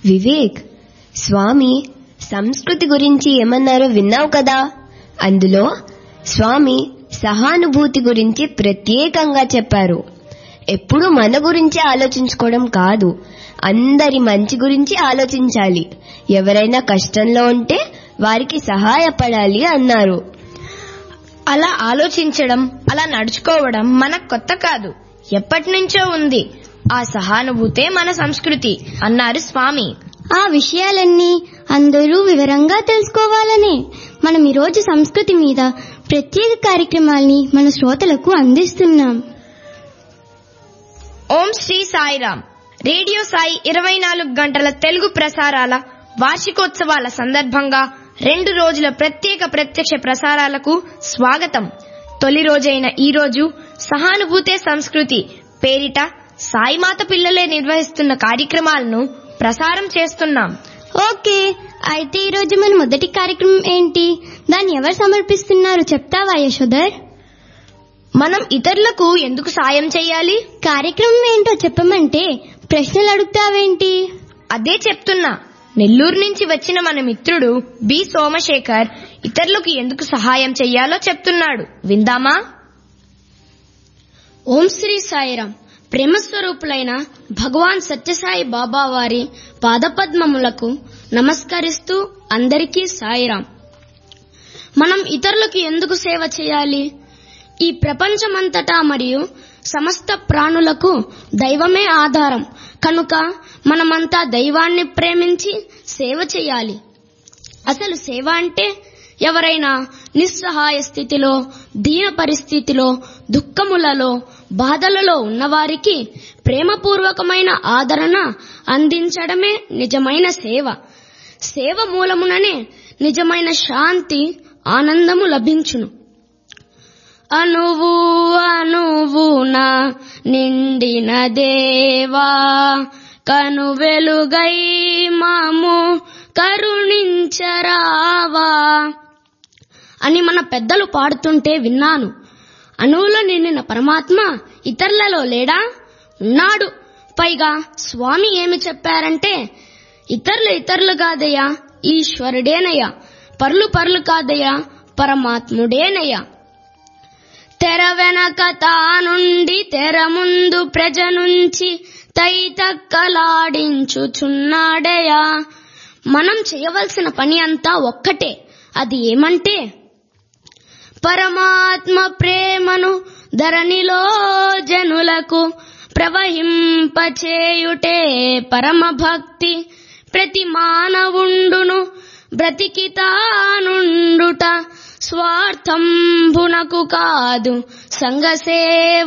వివేక్ స్వామి సంస్కృతి గురించి ఏమన్నారో విన్నావు కదా అందులో స్వామి సహానుభూతి గురించి ప్రత్యేకంగా చెప్పారు ఎప్పుడు మన గురించి ఆలోచించుకోవడం కాదు అందరి మంచి గురించి ఆలోచించాలి ఎవరైనా కష్టంలో ఉంటే వారికి సహాయపడాలి అన్నారు అలా ఆలోచించడం అలా నడుచుకోవడం మనకు కొత్త కాదు ఎప్పటి నుంచో ఉంది ఆ సహానుభూతే మన సంస్కృతి అన్నారు స్వామి ఆ విషయాలన్నీ అందరూ వివరంగా తెలుసుకోవాలని మనం ఈరోజు సంస్కృతి మీద ప్రత్యేక కార్యక్రమాల్ని మన శ్రోతలకు అందిస్తున్నాం ఓం శ్రీ సాయిరామ్ రేడియో సాయి ఇరవై నాలుగు గంటల తెలుగు ప్రసారాల వార్షికోత్సవాల సందర్భంగా రెండు రోజుల ప్రత్యేక ప్రత్యక్ష ప్రసారాలకు స్వాగతం తొలి రోజైన ఈ రోజు సహానుభూతే సంస్కృతి పేరిట సాయిమాత పిల్లలే నిర్వహిస్తున్న కార్యక్రమాలను ప్రసారం చేస్తున్నాం ఓకే అయితే ఈరోజు మన మొదటి కార్యక్రమం ఏంటి దాన్ని ఎవరు సమర్పిస్తున్నారు చెప్తావా యశోధర్ మనం ఇతరులకు ఎందుకు సాయం చేయాలి కార్యక్రమం ఏంటో చెప్పమంటే ప్రశ్నలు అడుగుతావేంటి అదే చెప్తున్నా నెల్లూరు నుంచి వచ్చిన మన మిత్రుడు బి సోమశేఖర్ ఇతరులకు ఎందుకు సహాయం చెయ్యాలో చెప్తున్నాడు విందామా ఓం శ్రీ సాయిరాం ప్రేమస్వరూపులైన భగవాన్ సత్యసాయి బాబా వారి పాదపద్మములకు నమస్కరిస్తూ అందరికీ సాయిరాం మనం ఇతరులకు ఎందుకు సేవ చేయాలి ఈ ప్రపంచమంతటా మరియు సమస్త ప్రాణులకు దైవమే ఆధారం కనుక మనమంతా దైవాన్ని ప్రేమించి సేవ చేయాలి అసలు సేవ అంటే ఎవరైనా నిస్సహాయ స్థితిలో దీన పరిస్థితిలో దుఃఖములలో బాధలలో ఉన్నవారికి ప్రేమపూర్వకమైన ఆదరణ అందించడమే నిజమైన సేవ సేవ మూలముననే నిజమైన శాంతి ఆనందము లభించును అనువు అనువున నిండిన దేవా కను వెలుగై మాము కరుణించరావా అని మన పెద్దలు పాడుతుంటే విన్నాను అణువులో నిండిన పరమాత్మ ఇతరులలో లేడా ఉన్నాడు పైగా స్వామి ఏమి చెప్పారంటే ఇతరులు ఇతరులు కాదయ్యా ఈశ్వరుడేనయ్యా పర్లు పర్లు కాదయ్యా పరమాత్ముడేనయ్యా తెర వెనక తానుండి తెర ముందు ప్రజ నుంచి తైతక్కలాడించుచున్నాడయా మనం చేయవలసిన పని అంతా ఒక్కటే అది ఏమంటే పరమాత్మ ప్రేమను ధరణిలో జనులకు ప్రవహింపచేయుటే పరమ భక్తి ప్రతి మానవుండును బ్రతికితానుండుట స్వార్థంభునకు కాదు సంఘసేవ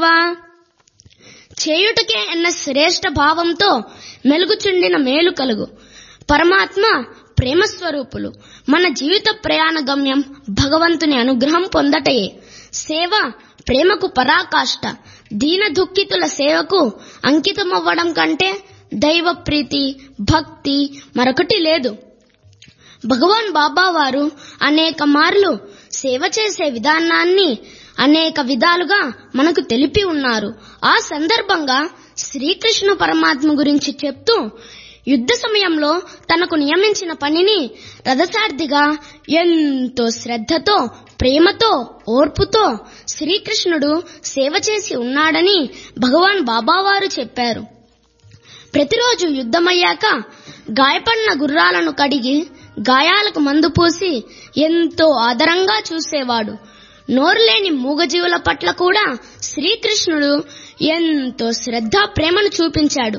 చేయుటకే అన్న శ్రేష్ఠ భావంతో మెలుగుచుండిన మేలు కలుగు పరమాత్మ ప్రేమ స్వరూపులు మన జీవిత ప్రయాణ గమ్యం భగవంతుని అనుగ్రహం పొందటయే సేవ ప్రేమకు పరాకాష్ట దీన దుఃఖితుల సేవకు అంకితమవ్వడం కంటే దైవ ప్రీతి భక్తి మరొకటి లేదు భగవాన్ బాబా వారు అనేక మార్లు సేవ చేసే విధానాన్ని అనేక విధాలుగా మనకు తెలిపి ఉన్నారు ఆ సందర్భంగా శ్రీకృష్ణ పరమాత్మ గురించి చెప్తూ యుద్ధ సమయంలో తనకు నియమించిన పనిని రథసార్థిగా ఎంతో శ్రద్ధతో ప్రేమతో ఓర్పుతో శ్రీకృష్ణుడు సేవ చేసి ఉన్నాడని భగవాన్ బాబావారు చెప్పారు ప్రతిరోజు యుద్ధమయ్యాక గాయపడిన గుర్రాలను కడిగి గాయాలకు మందు పూసి ఎంతో ఆదరంగా చూసేవాడు నోరులేని మూగజీవుల పట్ల కూడా శ్రీకృష్ణుడు ఎంతో శ్రద్ధ ప్రేమను చూపించాడు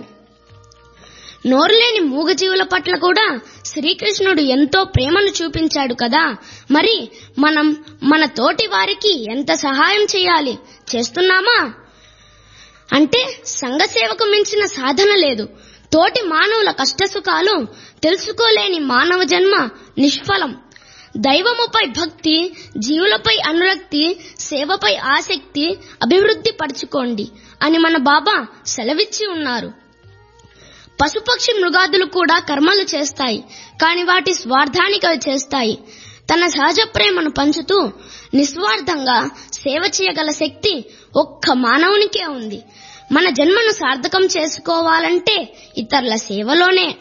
నోరులేని మూగజీవుల పట్ల కూడా శ్రీకృష్ణుడు ఎంతో ప్రేమను చూపించాడు కదా మరి మనం మన తోటి వారికి ఎంత సహాయం చేయాలి చేస్తున్నామా అంటే సంఘసేవకు మించిన సాధన లేదు తోటి మానవుల కష్టసుఖాలు తెలుసుకోలేని మానవ జన్మ నిష్ఫలం దైవముపై భక్తి జీవులపై అనురక్తి సేవపై ఆసక్తి అభివృద్ధి పరచుకోండి అని మన బాబా సెలవిచ్చి ఉన్నారు పశుపక్షి మృగాదులు కూడా కర్మలు చేస్తాయి కాని వాటి స్వార్థానికి అవి చేస్తాయి తన సహజ ప్రేమను పంచుతూ నిస్వార్థంగా సేవ చేయగల శక్తి ఒక్క మానవునికే ఉంది మన జన్మను సార్థకం చేసుకోవాలంటే ఇతరుల సేవలోనే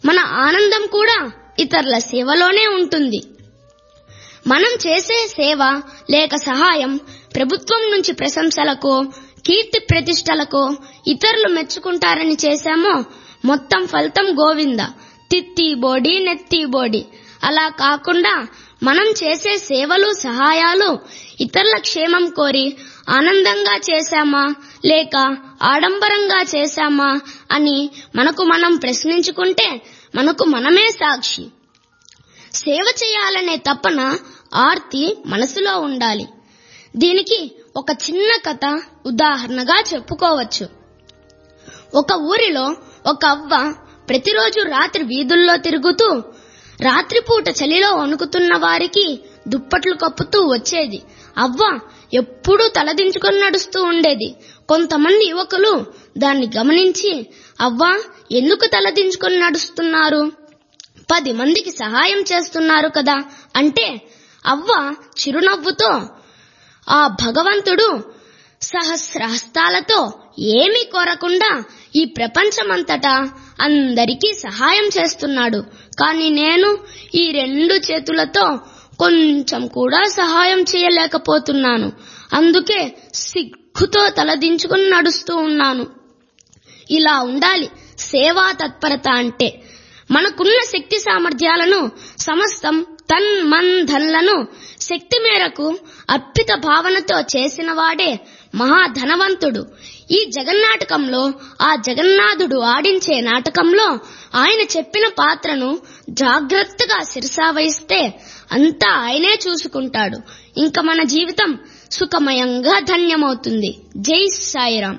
మన ఆనందం కూడా ఇతరుల సేవలోనే ఉంటుంది మనం చేసే సేవ లేక సహాయం ప్రభుత్వం నుంచి ప్రశంసలకు కీర్తి ప్రతిష్టలకు ఇతరులు మెచ్చుకుంటారని చేశామో మొత్తం ఫలితం గోవింద తిత్తి బోడి నెత్తి బోడి అలా కాకుండా మనం చేసే సేవలు సహాయాలు ఇతరుల క్షేమం కోరి ఆనందంగా చేశామా లేక ఆడంబరంగా చేశామా అని మనకు మనం ప్రశ్నించుకుంటే మనకు మనమే సాక్షి సేవ చేయాలనే తపన ఆర్తి మనసులో ఉండాలి దీనికి ఒక చిన్న కథ ఉదాహరణగా చెప్పుకోవచ్చు ఒక ఊరిలో ఒక అవ్వ ప్రతిరోజు రాత్రి వీధుల్లో తిరుగుతూ రాత్రిపూట చలిలో వణుకుతున్న వారికి దుప్పట్లు కప్పుతూ వచ్చేది అవ్వ ఎప్పుడూ తలదించుకొని నడుస్తూ ఉండేది కొంతమంది యువకులు దాన్ని గమనించి అవ్వ ఎందుకు తలదించుకొని నడుస్తున్నారు పది మందికి సహాయం చేస్తున్నారు కదా అంటే అవ్వ చిరునవ్వుతో ఆ భగవంతుడు సహస్రహస్తాలతో ఏమీ కోరకుండా ఈ ప్రపంచమంతటా అందరికీ సహాయం చేస్తున్నాడు కానీ నేను ఈ రెండు చేతులతో కొంచెం కూడా సహాయం చేయలేకపోతున్నాను అందుకే సిగ్గుతో తలదించుకుని నడుస్తూ ఉన్నాను ఇలా ఉండాలి సేవా తత్పరత అంటే మనకున్న శక్తి సామర్థ్యాలను సమస్తం తన్ మన్ ధన్లను శక్తి మేరకు అర్పిత భావనతో చేసిన వాడే మహాధనవంతుడు ఈ జగన్నాటకంలో ఆ జగన్నాథుడు ఆడించే నాటకంలో ఆయన చెప్పిన పాత్రను జాగ్రత్తగా శిరసావహిస్తే అంతా ఆయనే చూసుకుంటాడు ఇంకా మన జీవితం సుఖమయంగా ధన్యమవుతుంది జై సాయిరాం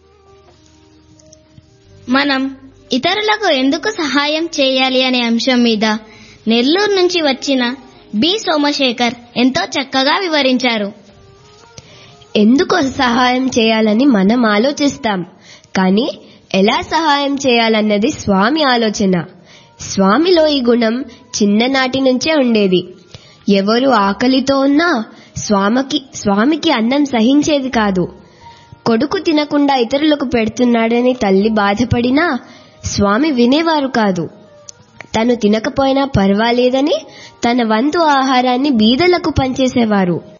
మనం ఇతరులకు ఎందుకు సహాయం చేయాలి అనే అంశం మీద నెల్లూరు నుంచి వచ్చిన బి సోమశేఖర్ ఎంతో చక్కగా వివరించారు ఎందుకు సహాయం చేయాలని మనం ఆలోచిస్తాం కానీ ఎలా సహాయం చేయాలన్నది స్వామి ఆలోచన స్వామిలో ఈ గుణం చిన్ననాటి నుంచే ఉండేది ఎవరు ఆకలితో ఉన్నా స్వామికి స్వామికి అన్నం సహించేది కాదు కొడుకు తినకుండా ఇతరులకు పెడుతున్నాడని తల్లి బాధపడినా స్వామి వినేవారు కాదు తను తినకపోయినా పర్వాలేదని తన వంతు ఆహారాన్ని బీదలకు పంచేసేవారు